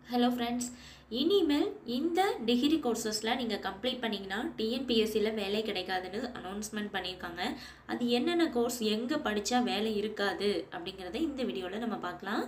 hello friends இனிமேல் இந்த degree கோர்சஸில் நீங்கள் கம்ப்ளீட் பண்ணிங்கன்னா டிஎன்பிஎஸ்சியில் வேலை கிடைக்காதுன்னு அனௌன்ஸ்மெண்ட் பண்ணியிருக்காங்க அது என்னென்ன கோர்ஸ் எங்கே படித்தா வேலை இருக்காது அப்படிங்கிறத இந்த வீடியோவில் நம்ம பார்க்கலாம்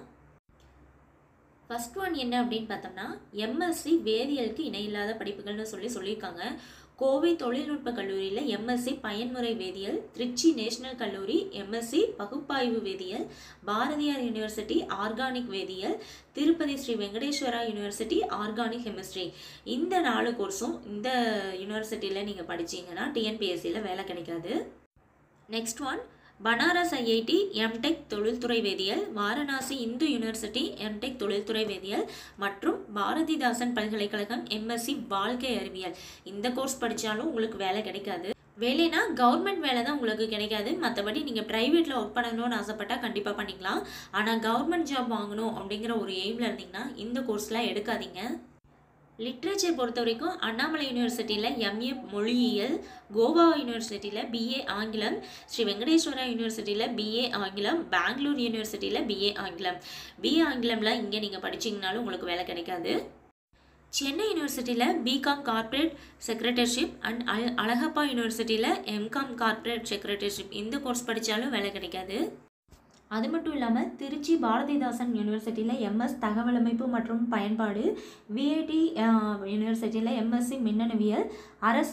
ஃபர்ஸ்ட் ஒன் என்ன அப்படின்னு பார்த்தோம்னா எம்எஸ்சி வேதியியலுக்கு இணையில்லாத படிப்புகள்னு சொல்லி சொல்லியிருக்காங்க கோவை தொழில்நுட்ப கல்லூரியில் எம்எஸ்சி பயன்முறை வேதியியல் திருச்சி நேஷனல் கல்லூரி எம்எஸ்சி பகுப்பாய்வு வேதியியல் பாரதியார் யூனிவர்சிட்டி ஆர்கானிக் வேதியியல் Tirupati Sri Venkateswara university organic chemistry இந்த நாலு கோர்ஸும் இந்த யூனிவர்சிட்டியில் நீங்கள் படிச்சீங்கன்னா டிஎன்பிஎஸ்சியில் வேலை கிடைக்காது next one Banaras IIT MTech தொழில்துறை வேதியியல் வாரணாசி இந்து யூனிவர்சிட்டி எம்டெக் தொழில்துறை வேதியியல் மற்றும் பாரதிதாசன் பல்கலைக்கழகம் எம்எஸ்சி வாழ்க்கை அறிவியல் இந்த கோர்ஸ் படித்தாலும் உங்களுக்கு வேலை கிடைக்காது வேலைனா கவர்மெண்ட் வேலை தான் உங்களுக்கு கிடைக்காது மற்றபடி நீங்கள் ப்ரைவேட்டில் ஒர்க் பண்ணணும்னு ஆசைப்பட்டால் கண்டிப்பாக பண்ணிக்கலாம் ஆனால் கவர்மெண்ட் ஜாப் வாங்கணும் அப்படிங்கிற ஒரு எய்மில் இருந்தீங்கன்னா இந்த கோர்ஸ்லாம் எடுக்காதீங்க லிட்ரேச்சர் பொறுத்த வரைக்கும் அண்ணாமலை யூனிவர்சிட்டியில் எம்ஏ மொழியியல் கோவா யூனிவர்சிட்டியில் பிஏ ஆங்கிலம் ஸ்ரீ வெங்கடேஸ்வரா யூனிவர்சிட்டியில் பிஏ ஆங்கிலம் பெங்களூர் யூனிவர்சிட்டியில் பிஏ ஆங்கிலம் பிஏ ஆங்கிலமில் இங்கே நீங்கள் படிச்சிங்கனாலும் உங்களுக்கு வேலை கிடைக்காது சென்னை யூனிவர்சிட்டியில் பிகாம் கார்ப்பரேட் செக்ரட்டரிஷிப் அண்ட் அல் அழகப்பா யூனிவர்சிட்டியில் எம்காம் கார்ப்பரேட் செக்ரட்டரிஷிப் இந்த கோர்ஸ் படித்தாலும் வேலை கிடைக்காது அது மட்டும் இல்லாமல் திருச்சி பாரதிதாசன் யூனிவர்சிட்டியில் எம்எஸ் தகவலமைப்பு மற்றும் பயன்பாடு விஐடி யூனிவர்சிட்டியில் எம்எஸ்சி மின்னணுவியல் அரஸ்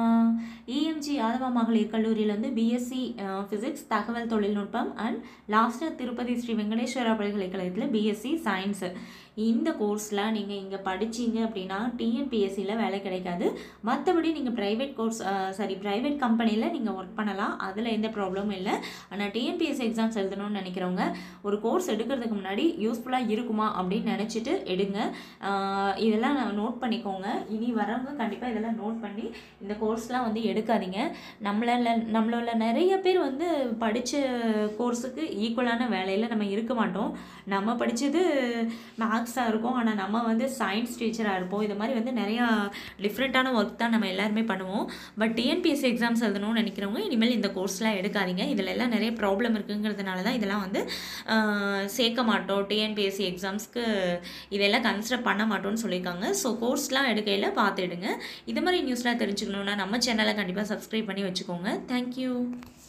இஎம்ஜி யாதவ மகளிர் கல்லூரியில் வந்து பிஎஸ்சி ஃபிசிக்ஸ் தகவல் தொழில்நுட்பம் அண்ட் லாஸ்ட்டாக திருப்பதி ஸ்ரீ வெங்கடேஸ்வரா பல்கலைக்கழகத்தில் பிஎஸ்சி சயின்ஸு இந்த கோர்ஸில் நீங்கள் இங்கே படிச்சீங்க அப்படின்னா டிஎன்பிஎஸ்சியில் வேலை கிடைக்காது மற்றபடி நீங்கள் ப்ரைவேட் கோர்ஸ் சாரி ப்ரைவேட் கம்பெனியில் நீங்கள் ஒர்க் பண்ணலாம் அதில் எந்த ப்ராப்ளமும் இல்லை ஆனால் டிஎன்பிஎஸ்சி எக்ஸாம்ஸ் எழுதணும்னு நினைக்கிறவங்க ஒரு கோர்ஸ் எடுக்கிறதுக்கு முன்னாடி யூஸ்ஃபுல்லாக இருக்குமா அப்படின்னு நினச்சிட்டு எடுங்க ஆஹ் இதெல்லாம் நோட் பண்ணிக்கோங்க இனி வரவங்க கண்டிப்பாக இதெல்லாம் நோட் பண்ணி இந்த கோர்ஸ்லாம் வந்து எடுக்காதீங்க நம்மளால நம்மளோட நிறைய பேர் வந்து படித்த கோர்ஸுக்கு ஈக்குவலான வேலையில் நம்ம இருக்க மாட்டோம் நம்ம படித்தது மேக்ஸாக இருக்கும் ஆனால் நம்ம வந்து சயின்ஸ் டீச்சராக இருப்போம் இது மாதிரி வந்து நிறையா டிஃப்ரெண்ட்டான ஒர்க் தான் நம்ம எல்லாருமே பண்ணுவோம் பட் டிஎன்பிஎஸ்சி எக்ஸாம்ஸ் எழுதணும்னு நினைக்கிறவங்க இனிமேல் இந்த கோர்ஸ்லாம் எடுக்காதீங்க இதில் எல்லாம் நிறைய ப்ராப்ளம் இருக்குங்கிறதுனால தான் இதெல்லாம் வந்து ஆஹ், சேர்க்க மாட்டோம் டிஎன்பிஎஸ்சி எக்ஸாம்ஸ்க்கு இதெல்லாம் கன்சிடர் பண்ண மாட்டோம்னு சொல்லியிருக்காங்க ஸோ கோர்ஸ்லாம் எடுக்கையில் பார்த்து எடுங்க இது மாதிரி நியூஸ்லாம் தெரிஞ்சுக்கணுன்னா நம்ம சேனலை கண்டிப்பாக சப்ஸ்கிரைப் பண்ணி வச்சுக்கோங்க தேங்க்யூ